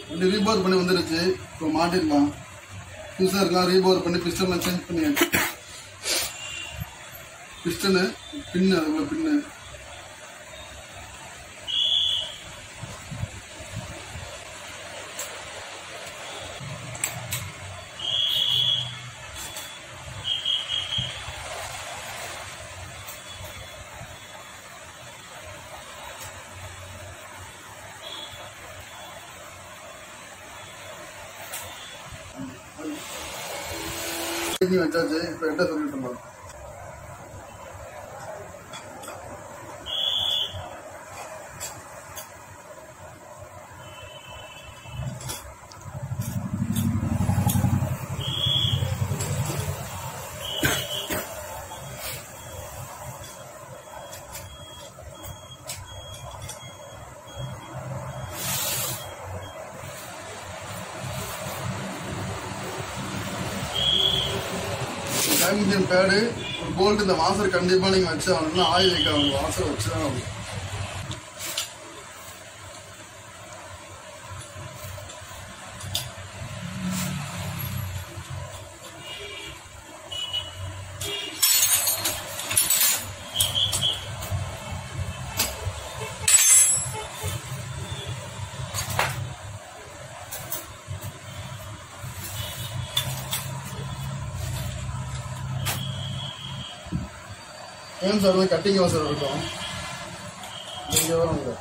வண்டி ரீபோர் பண்ணி வந்துருச்சு இப்போ மாட்டிடலாம் புதுசாக இருக்கலாம் ரீபோர் பண்ணி பிஸ்டன்லாம் சேஞ்ச் பண்ணியாச்சு பிஸ்டனு பின்னு அதுக்குள்ள பின்னு பேக்கிங் வச்சாச்சு இப்போ எட்ட சொல்லிட்டு இருந்தோம் இன்ஜின் பேடு ஒரு போல்ட் இந்த வாசர் கண்டிப்பாக நீங்கள் வச்சு ஆகணும்னா ஆயில் வைக்க ஆகணும் வாசர் வச்சு தான் ஆகணும் ஏன் சார் வந்து கட்டிங் வாசர் இருக்கும் இங்கே வரும் இங்க.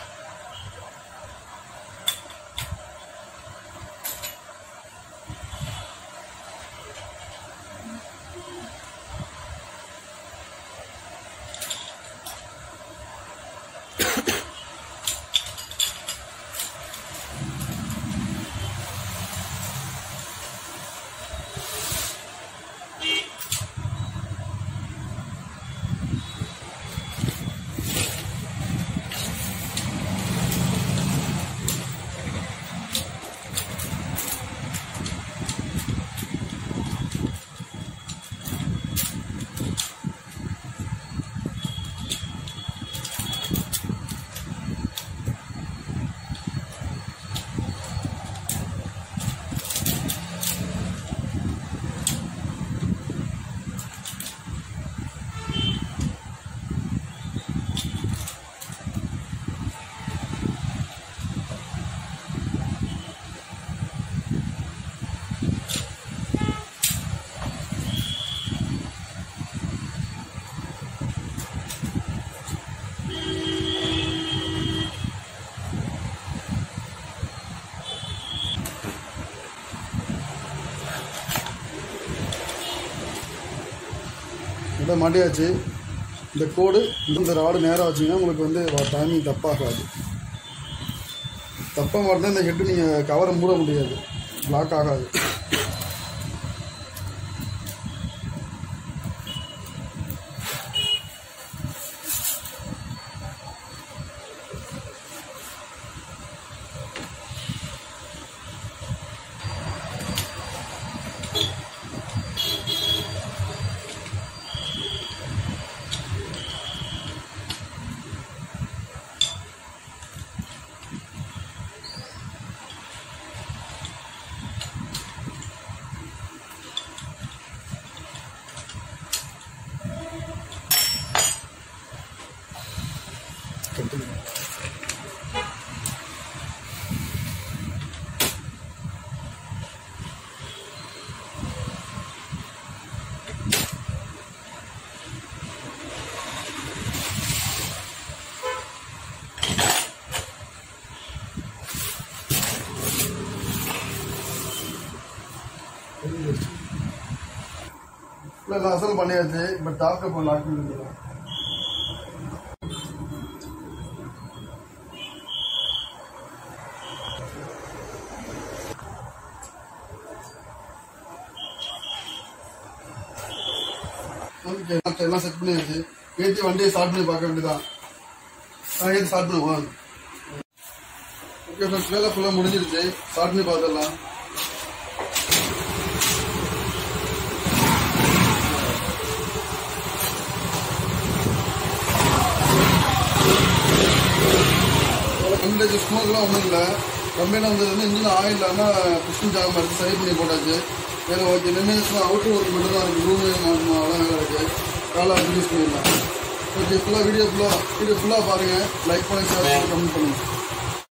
இதை மாட்டியாச்சு இந்த கோடு இந்த ராடு நேராக வச்சிங்கன்னா உங்களுக்கு வந்து டைமிங் தப்பாகாது தப்பாக மாட்டினா இந்த ஹெட்டு நீங்கள் கவரை மூட முடியாது லாக் ஆகாது கட்டுங்க இல்லை நான் அசல் பண்ணியாச்சு இப்போ டாப் இப்போ லாக் பண்ணிக்கலாம் ஓகே மத்த எல்லாம் செட் பண்ணியாச்சு ஏற்றி வண்டியை ஸ்டார்ட் பண்ணி பார்க்க வேண்டியதான் நான் ஏற்றி ஸ்டார்ட் பண்ணுவோம் ஓகே ஃப்ரெண்ட்ஸ் வேலை ஃபுல்லாக முடிஞ்சிருச்சு ஸ்டார்ட் பண்ணி பார்த்துடலாம் கண்டேஜ் ஸ்மோக்லாம் ஒன்றும் இல்லை கம்பெனி வந்தது வந்து இன்ஜின் ஆயில் இல்லாமல் பிஸ்டன் ஜாகம் எடுத்து சரி பண்ணி போட்டாச்சு வேறு ஓகே நின்று அவுட்டர் ஒர்க் மட்டும் தான் இருக்குது ரூமு அவ்வளோ வேலை இருக்குது காலை யூஸ் பண்ணிடலாம் ஓகே ஃபுல்லாக வீடியோ ஃபுல்லாக வீடியோ ஃபுல்லாக பாருங்கள் லைக் பண்ணி ஷேர் பண்ணி கமெண்ட் பண்ணுங்கள்